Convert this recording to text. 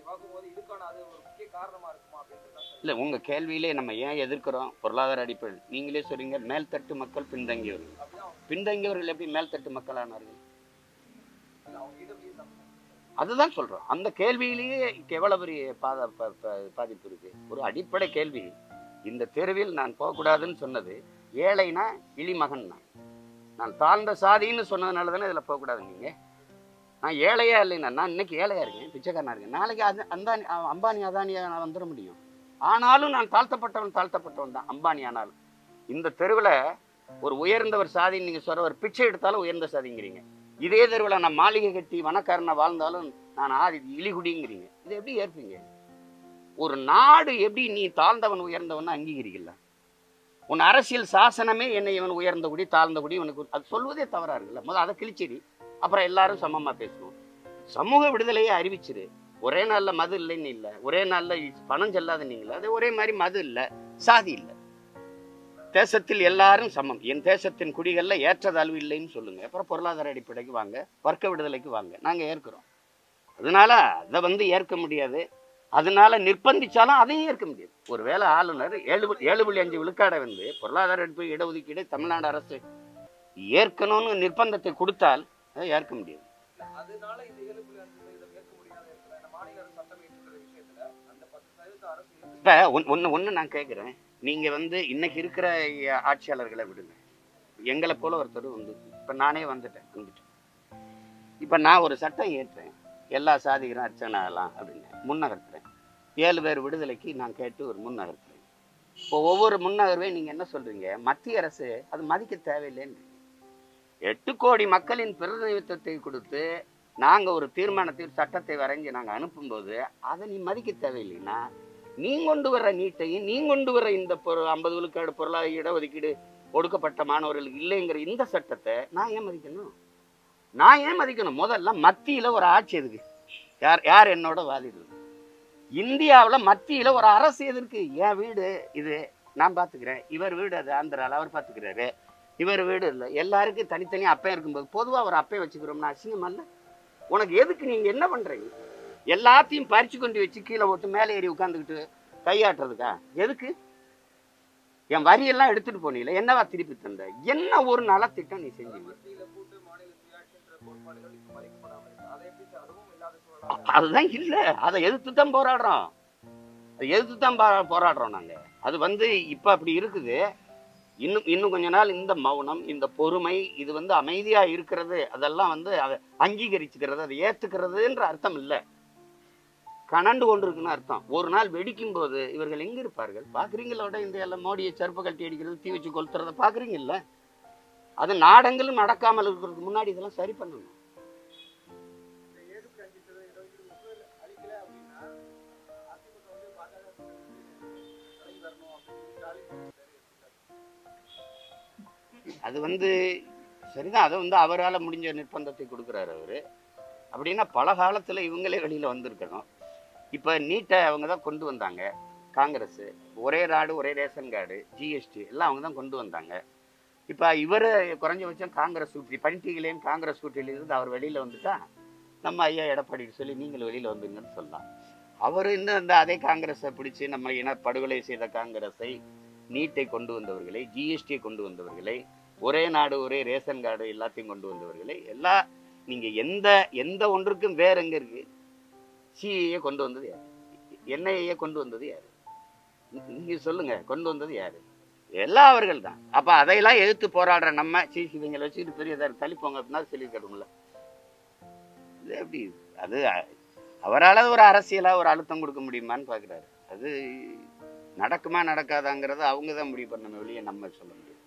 பார்க்கும்போது இதுக்கான அது ஒரு முக்கிய காரணமா இருக்குமா அப்படின்றது தான் இல்லை உங்கள் கேள்வியிலே நம்ம ஏன் எதிர்க்கிறோம் பொருளாதார அடிப்படையில் நீங்களே சொல்றீங்க மேல்தட்டு மக்கள் பின்தங்கியவர்கள் அப்படிதான் பின்தங்கியவர்கள் எப்படி மேல்தட்டு மக்களானார்கள் இல்ல, அவங்க இடபிள்யூ சமூகம் அதுதான் சொல்றோம் அந்த கேள்வியிலேயே எவ்வளவு பெரிய பாத ப- ப- பாதிப்பு இருக்கு ஒரு அடிப்படை கேள்வி இந்த தெருவில் நான் போகக்கூடாதுன்னு சொன்னது ஏழைனா இழிமகன் நான் நான் தாழ்ந்த சாதின்னு சொன்னதுனால தானே இதில் போகக்கூடாது நீங்க நான் ஏழையா இல்லைன்னா நான் இன்னைக்கு ஏழையா இருக்கேன் பிச்சைக்காரனா இருக்கேன் நாளைக்கு அது அந்தானி அ- அம்பானி அதானியா நான் வந்துட முடியும் ஆனாலும் நான் தாழ்த்தப்பட்டவன் தாழ்த்தப்பட்டவன் தான் அம்பானி ஆனாலும் இந்த தெருவில் ஒரு உயர்ந்தவர் சாதின்னு நீங்கள் சொல்ற ஒரு பிச்சை எடுத்தாலும் உயர்ந்த சாதிங்கிறீங்க இதே தெருவில் நான் மாளிகை கட்டி வனக்காரனா வாழ்ந்தாலும் நான் ஆதி இழிகுடிங்கிறீங்க இது எப்படி ஏற்பீங்க ஒரு நாடு எப்படி நீ தாழ்ந்தவன் உயர்ந்தவன் அங்கீகரிக்கல உன் அரசியல் சாசனமே என்னை இவன் உயர்ந்த குடி தாழ்ந்த குடி இவனுக்கு அது சொல்வதே தவறா இருக்குல்ல முதல்ல அதை கிழிச்சிடி அப்புறம் எல்லாரும் சமமா பேசணும் சமூக விடுதலையை அறிவிச்சிரு ஒரே நாள்ல மது இல்லைன்னு இல்லை ஒரே நாள்ல பணம் செல்லாதுன்னீங்களா அது ஒரே மாதிரி மது இல்லை சாதி இல்லை தேசத்தில் எல்லாரும் சமம் என் தேசத்தின் குடிகள்ல ஏற்றதாழ்வு இல்லைன்னு சொல்லுங்க அப்புறம் பொருளாதார அடிப்படைக்கு வாங்க வர்க்க விடுதலைக்கு வாங்க நாங்க ஏற்கிறோம் அதனால அதை வந்து ஏற்க முடியாது அதனால நிர்பந்திச்சாலும் அதையும் ஏற்க முடியாது ஒருவேளை ஆளுநர் ஏழு புள்ளி- ஏழு புள்ளி அஞ்சு விழுக்காடை வந்து பொருளாதார அடிப்படை இடஒதுக்கீடு தமிழ்நாடு அரசு ஏற்கணும்னு நிர்பந்தத்தை கொடுத்தால் அதை ஏற்க முடியாது இல்ல, அதனால இந்த ஏழு புள்ளி அஞ்சு சதவீதம் ஏற்க முடியாத இருக்கிற இந்த மாநில அரசு சட்டம் ஏற்றுக்கிற விஷயத்துல அந்த பத்து சதவீத அரசு ஏற்று இப்போ ஒன்று ஒன்று நான் கேட்குறேன் நீங்கள் வந்து இன்னைக்கு இருக்கிற ஆட்சியாளர்களை விடுங்க எங்களை போல ஒருத்தர் வந்து இப்போ நானே வந்துட்டேன் வந்துட்டேன் இப்போ நான் ஒரு சட்டம் ஏற்றேன் எல்லா சாதிகரும் அர்ச்சனாகலாம் அப்படின்னு முன்னகர்த்துறேன் ஏழு பேர் விடுதலைக்கு நான் கேட்டு ஒரு முன்னகர்த்துறேன் இப்போ ஒவ்வொரு முன்னகர்வையும் நீங்கள் என்ன சொல்கிறீங்க மத்திய அரசு அது மதிக்க தேவையில்லைன்னு எட்டு கோடி மக்களின் பிரதிநிதித்துவத்தை கொடுத்து நாங்கள் ஒரு தீர்மானத்தை ஒரு சட்டத்தை வரைஞ்சி நாங்கள் அனுப்பும்போது அதை நீ மதிக்க தேவையில்லைன்னா நீ கொண்டு வர்ற நீட்டையும் நீ கொண்டு வர்ற இந்த பொரு ஐம்பது விழுக்காடு பொருளாதார இடஒதுக்கீடு ஒடுக்கப்பட்ட மாணவர்களுக்கு இல்லைங்கிற இந்த சட்டத்தை நான் ஏன் மதிக்கணும் நான் ஏன் மதிக்கணும் முதல்ல மத்தியில ஒரு ஆட்சி எதுக்கு யார் யார் என்னோட வாதிடுது இந்தியாவில் மத்தியில ஒரு அரசு எதற்கு என் வீடு இது நான் பார்த்துக்கிறேன் இவர் வீடு அது ஆந்திரால அவர் பார்த்துக்கிறாரு இவர் வீடு இல்லை எல்லாருக்கும் தனித்தனி அப்பையும் இருக்கும்போது பொதுவாக ஒரு அப்பையை வச்சுக்கிறோம்னா அசிங்கம் அல்ல உனக்கு எதுக்கு நீங்க என்ன பண்றீங்க எல்லாத்தையும் பறிச்சு கொண்டு வச்சு கீழே போட்டு மேலே ஏறி உட்காந்துக்கிட்டு கையாட்டுறதுக்கா எதுக்கு என் வரியெல்லாம் எடுத்துட்டு போனீங்களே என்னவா திருப்பி தந்த என்ன ஒரு நலத்திட்டம் நீ செஞ்சீங்க மத்தியில கூட்டு மாநில சுயாட்சின்ற கோட்பாடுகள் இப்ப மதிக்கப்படாம இருக்கு அதை எப்படி சார் அதுவும் இல்லாத சூழலாக அதுதான் இல்ல அதை எதிர்த்து தான் போராடுறோம் அதை எதிர்த்து தான் பா- போராடுறோம் நாங்க அது வந்து இப்ப அப்படி இருக்குது இன்னும் இன்னும் கொஞ்ச நாள் இந்த மௌனம் இந்த பொறுமை இது வந்து அமைதியா இருக்கிறது அதெல்லாம் வந்து அதை அங்கீகரிச்சுக்கிறது அதை ஏத்துக்கிறதுன்ற அர்த்தம் இல்ல கனண்டு கொண்டிருக்குன்னு அர்த்தம் ஒரு நாள் வெடிக்கும் போது இவர்கள் எங்க இருப்பார்கள் பாக்குறீங்களோட இந்தியால மோடியை செருப்பு கட்டி அடிக்கிறது தீ வச்சு கொளுத்துறத பாக்குறீங்கல்ல அது நாடெங்கிலும் நடக்காமல் இருக்கிறதுக்கு முன்னாடி இதெல்லாம் சரி பண்ணணும் இந்த ஏழு புள்ளி அஞ்சு சதவீதம் இடஒதுக்கீடு அளிக்கல அப்படின்னா அதிமுக வந்து பாஜக விலகி வரணும் அப்படின்னு ஸ்டாலின் சொல்லிட்டாரு. அது வந்து சரிதான் அதை வந்து அவரால் முடிஞ்ச நிர்பந்தத்தை கொடுக்குறாரு அவரு அப்படின்னா பல காலத்தில் இவங்களே வெளியில் வந்திருக்கணும் இப்போ நீட்டை அவங்க தான் கொண்டு வந்தாங்க காங்கிரஸ் ஒரே நாடு ஒரே ரேஷன் கார்டு ஜிஎஸ்டி எல்லாம் அவங்க தான் கொண்டு வந்தாங்க இப்போ இவர் குறைஞ்சபட்சம் காங்கிரஸ் கூட்டி பண்டிகையிலேயும் காங்கிரஸ் கூட்டியிலிருந்து அவர் வெளியில் வந்துட்டா நம்ம ஐயா எடப்பாடி சொல்லி நீங்கள் வெளியில் வந்துங்கன்னு சொல்லலாம் அவர் இன்னும் அந்த அதே காங்கிரஸை பிடிச்சி நம்ம இன படுகொலை செய்த காங்கிரஸை நீட்டை கொண்டு வந்தவர்களை ஜிஎஸ்டியை கொண்டு வந்தவர்களை ஒரே நாடு ஒரே ரேஷன் கார்டு எல்லாத்தையும் கொண்டு வந்தவர்களை எல்லா நீங்க எந்த எந்த ஒன்றுக்கும் வேற எங்க இருக்கு சிஏஏ கொண்டு வந்தது யாரு என்ஐஏ கொண்டு வந்தது யாரு நீ- நீங்க சொல்லுங்க கொண்டு வந்தது யாரு எல்லாம் அவர்கள் தான் அப்ப அதையெல்லாம் எதிர்த்து போராடுற நம்ம சி இவங்களை வச்சுக்கிட்டு பெரிய தள்ளிப்போங்க அப்படின்னா சொல்லி கேட்டுங்கள இது எப்படி அது அவரால் ஒரு அரசியலா ஒரு அழுத்தம் கொடுக்க முடியுமான்னு பாக்குறாரு அது நடக்குமா நடக்காதாங்கிறத அவங்க தான் முடிவு பண்ணணும் வெளியே நம்ம சொல்ல முடியும்